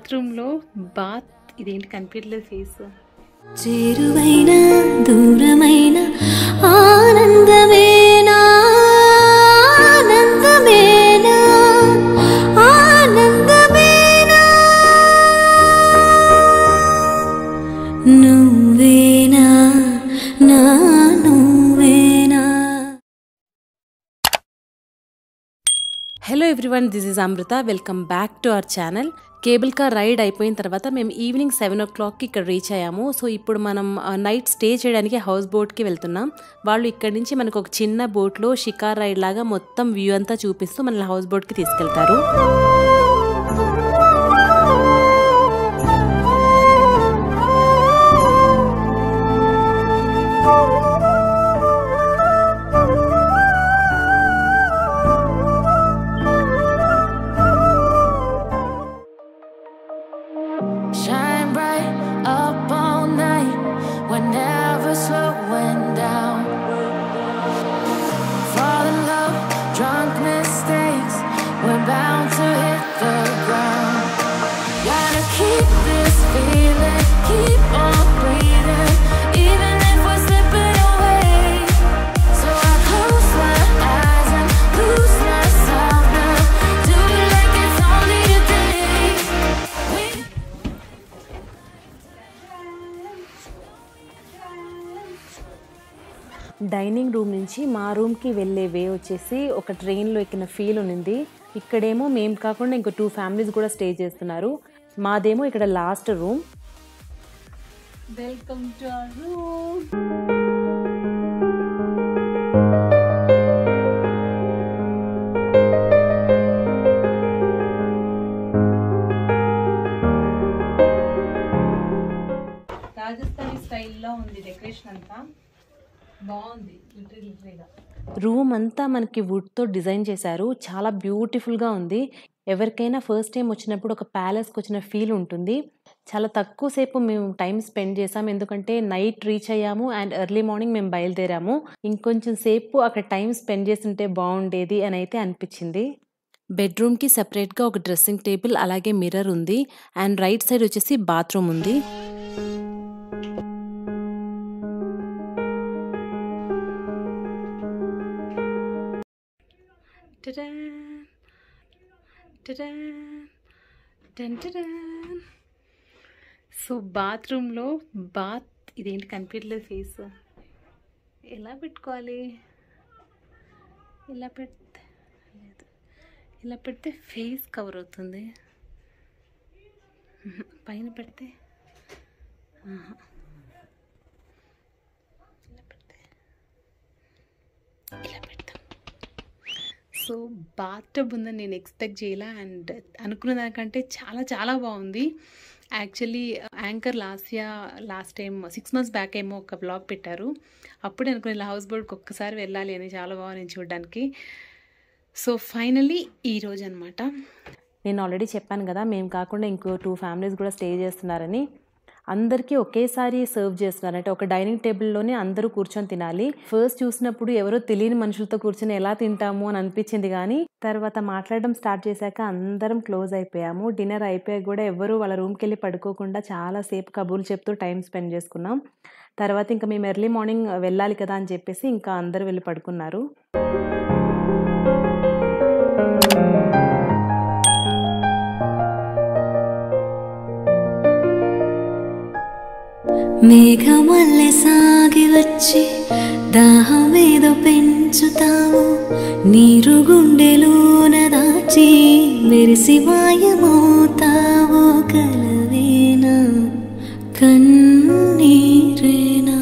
బాత్రూంలో బాత్ ఇదేంటి కనిపించలేదు ఫేస్ చేరువైన దూరమైన ఆనందమేనా ఆనందమేనా ఆనందమేనా నువ్వేనా నా నువ్వేనా hello everyone this is Amrutha welcome back to our channel cable car ride అయిపోయిన తర్వాత మేము ఈవినింగ్ సెవెన్ ఓ క్లాక్కి ఇక్కడ రీచ్ అయ్యాము సో ఇప్పుడు మనం నైట్ స్టే చేయడానికి హౌస్ బోట్కి వెళ్తున్నాం వాళ్ళు ఇక్కడ నుంచి మనకు ఒక చిన్న బోట్లో షికార్ రైడ్ లాగా మొత్తం వ్యూ అంతా చూపిస్తూ మనల్ని హౌస్ బోట్కి తీసుకెళ్తారు Shine bright up all night. We're never slowing down. Fall in love, drunk mistakes. We're bound to hit the ground. Gotta keep this feeling, keep on breathing, even if we're slipping away. So I close my eyes and lose myself now. Do it like it's only today. We dining room నుంచి మా రూమ్కి వెళ్ళే వే వచ్చేసి ఒక ట్రైన్లో ఎక్కిన feel ఉంది ఇక్కడేమో మేము కాకుండా ఇంకో టూ ఫ్యామిలీస్ కూడా స్టే చేస్తున్నారు మాదేమో ఇక్కడ last room welcome to our room Rajasthani స్టైల్లో ఉంది డెకరేషన్ అంతా బాగుంది లిటరీ లిటరీగా రూమ్ అంతా మనకి వుడ్తో డిజైన్ చేశారు చాలా బ్యూటిఫుల్గా ఉంది ఎవరికైనా ఫస్ట్ టైం వచ్చినప్పుడు ఒక ప్యాలెస్కి వచ్చిన ఫీల్ ఉంటుంది చాలా తక్కువ సేపు మేము టైం స్పెండ్ చేసాం ఎందుకంటే నైట్ రీచ్ అయ్యాము అండ్ ఎర్లీ మార్నింగ్ మేము బయలుదేరాము ఇంకొంచెం సేపు అక్కడ టైం స్పెండ్ చేస్తుంటే బాగుండేది అని అయితే అనిపించింది బెడ్రూమ్కి సపరేట్గా ఒక డ్రెస్సింగ్ టేబుల్ అలాగే మిర్రర్ ఉంది అండ్ రైట్ సైడ్ వచ్చేసి బాత్రూమ్ ఉంది Ta-da! Ta-da! Dun, ta-da! So బాత్రూంలో బాత్ ఇదేంటి కనిపించలేదు ఫేస్ ఎలా పెట్టుకోవాలి ఇలా పెడితే లేదు ఇలా పెడితే ఫేస్ కవర్ అవుతుంది ఉహు, పైన పెడితే ఆహా. ఇలా పెడితే ఇలా పెడతాం సో బాత్ టబ్ ఉందని నేను ఎక్స్పెక్ట్ చేయలే అండ్ అనుకున్న దానికంటే చాలా చాలా బాగుంది actually anchor Lasya last time six months back ఏమో ఒక బ్లాగ్ పెట్టారు అప్పుడే అనుకుని ఇలా హౌస్ బోట్కి ఒక్కసారి వెళ్ళాలి అని చాలా బాగుంది చూడడానికి సో ఫైనలీ ఈరోజు అనమాట నేను ఆల్రెడీ చెప్పాను కదా మేము కాకుండా ఇంకో టూ ఫ్యామిలీస్ కూడా స్టే చేస్తున్నారని అందరికీ ఒకేసారి సర్వ్ చేస్తున్నారు అంటే ఒక డైనింగ్ టేబుల్లోనే అందరూ కూర్చొని తినాలి ఫస్ట్ చూసినప్పుడు ఎవరో తెలియని మనుషులతో కూర్చొని ఎలా తింటాము అని అనిపించింది కానీ తర్వాత మాట్లాడడం స్టార్ట్ చేశాక అందరం క్లోజ్ అయిపోయాము డిన్నర్ అయిపోయాక కూడా ఎవరు వాళ్ళ రూమ్కి వెళ్ళి పడుకోకుండా చాలా సేపు కబుర్లు చెప్తూ టైం స్పెండ్ చేసుకున్నాం తర్వాత ఇంకా మేము ఎర్లీ మార్నింగ్ వెళ్ళాలి కదా అని చెప్పేసి ఇంకా అందరూ వెళ్ళి పడుకున్నారు మేఘమల్లె సాగి వచ్చి దాహమేదో పెంచుతావు నీరు గుండెలోన దాచి మెరిసి మాయమవుతావో కలవేనా కన్నీరేనా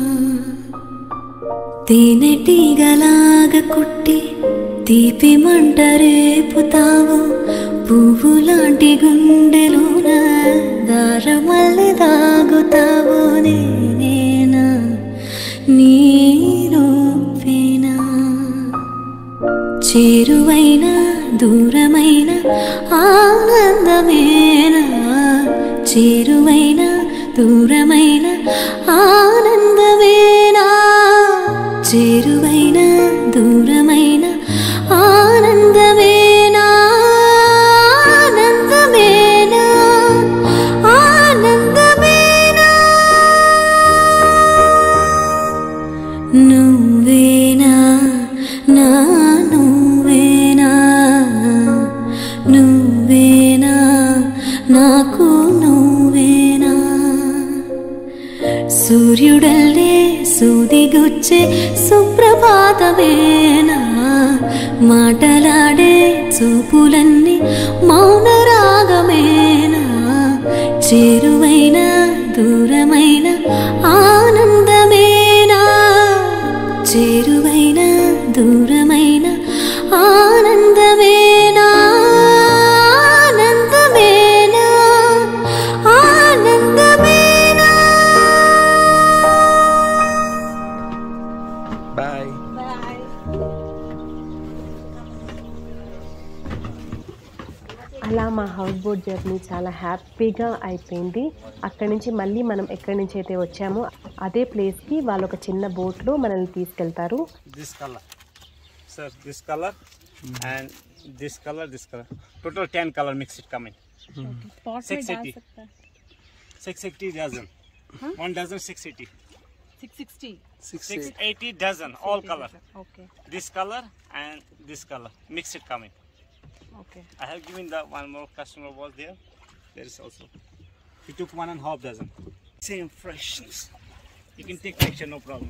తేనెటీగలాగా కుట్టి తీపి మంట రేపుతావు పువ్వు లాంటి గుండెలోన దారమల్లె దాగుతావు నేనేనా నీరూపేనా చేరువైన దూరమైన ఆనందమేనా చేరువైన దూరమైన ఆనందమేనా చేరువైన దూరమైన ఆనందమేనా ఆనందమేనా సూర్యుడల్లే సూదిగుచ్చే సుప్రభాతమేనా మాటలాడే చూపులన్నీ మౌన రాగమేనా చేరువైన దూరమైన ఆనందమేనా చేరువైన దూరమైన ఆనందమేనా ఆనందమేనా ఆనందమేనా బాయ్ అలా మా హౌస్ బోట్ జర్నీ చాలా హ్యాపీగా అయిపోయింది అక్కడి నుంచి మళ్ళీ మనం ఎక్కడి నుంచి అయితే వచ్చామో అదే ప్లేస్కి వాళ్ళు ఒక చిన్న బోట్లో మనల్ని తీసుకెళ్తారు this color sir this color and this color this color total 10 color mix it coming 680 680 dozen one dozen 680 680 dozen all color this color and this color mix it coming i have given the one more customer was there there is also he took one and a half dozen same freshness you can take picture no problem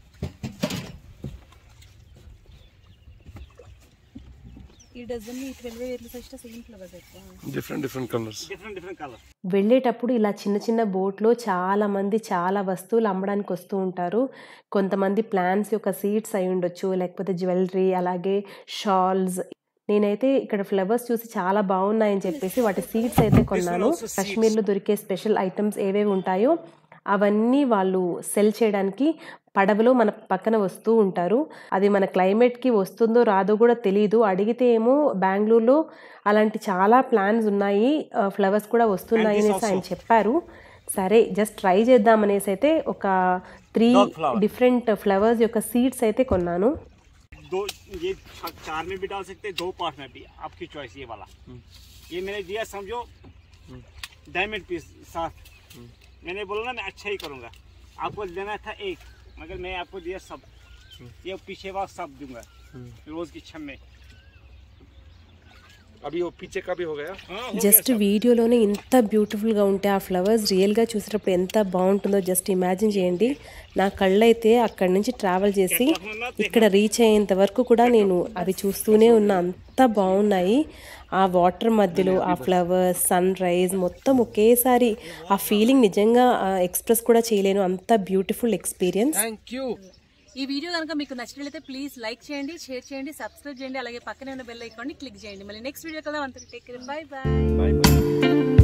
different different colours different different color వెళ్ళేటప్పుడు ఇలా చిన్న చిన్న బోట్లో చాలా మంది చాలా వస్తువులు అమ్మడానికి వస్తూ ఉంటారు కొంతమంది ప్లాంట్స్ యొక్క సీడ్స్ అయి ఉండొచ్చు లేకపోతే జ్యువెలరీ అలాగే షాల్స్ నేనైతే ఇక్కడ ఫ్లవర్స్ చూసి చాలా బాగున్నాయని చెప్పేసి వాటి సీడ్స్ అయితే కొన్నాను also seeds. కాశ్మీర్లో దొరికే స్పెషల్ ఐటమ్స్ ఏవేవి ఉంటాయో అవన్నీ వాళ్ళు సెల్ చేయడానికి పడవలో మన పక్కన వస్తూ ఉంటారు అది మన క్లైమేట్కి వస్తుందో రాదో కూడా తెలియదు అడిగితే ఏమో బెంగళూరులో అలాంటి చాలా ప్లాన్స్ ఉన్నాయి ఫ్లవర్స్ కూడా వస్తున్నాయి And this అనేసి ఆయన also. చెప్పారు సరే జస్ట్ ట్రై చేద్దాం అనేసి అయితే ఒక three Dog flower. Different flowers యొక్క సీడ్స్ అయితే కొన్నాను दो ये चा- चार में भी डाल सकते हैं दो पार्ट में भी आपकी चॉइस ये वाला ये मैंने दिया समझो डायमंड पीस साथ मैंने बोला ना मैं अच्छा ही करूँगा आपको लेना था एक मगर मैं आपको दिया सब ये पीछे वाला सब दूंगा रोज की छम में अभी वो पीछे का भी हो गया हाँ, हो गया జస్ట్ सब। వీడియోలోనే ఇంత బ్యూటిఫుల్గా ఉంటే ఆ ఫ్లవర్స్ రియల్గా చూసేటప్పుడు ఎంత బాగుంటుందో జస్ట్ ఇమాజిన్ చేయండి నా కళ్ళైతే అక్కడి నుంచి ట్రావెల్ చేసి ఇక్కడ రీచ్ అయ్యేంత వరకు కూడా నేను అవి చూస్తూనే ఉన్నా అంత బాగున్నాయి ఆ వాటర్ మధ్యలో ఆ ఫ్లవర్స్ సన్ రైజ్ మొత్తం ఒకేసారి ఆ ఫీలింగ్ నిజంగా ఎక్స్ప్రెస్ కూడా చేయలేను అంత బ్యూటిఫుల్ ఎక్స్పీరియన్స్ థ్యాంక్ యూ ఈ వీడియో కనుక మీకు నచ్చినట్లయితే ప్లీజ్ లైక్ చేయండి షేర్ చేయండి సబ్స్క్రైబ్ చేయండి అలాగే పక్కనే ఉన్న బెల్ ఐకాన్ని క్లిక్ చేయండి మళ్ళీ నెక్స్ట్ వీడియో కదా అంతా take care bye bye bye bye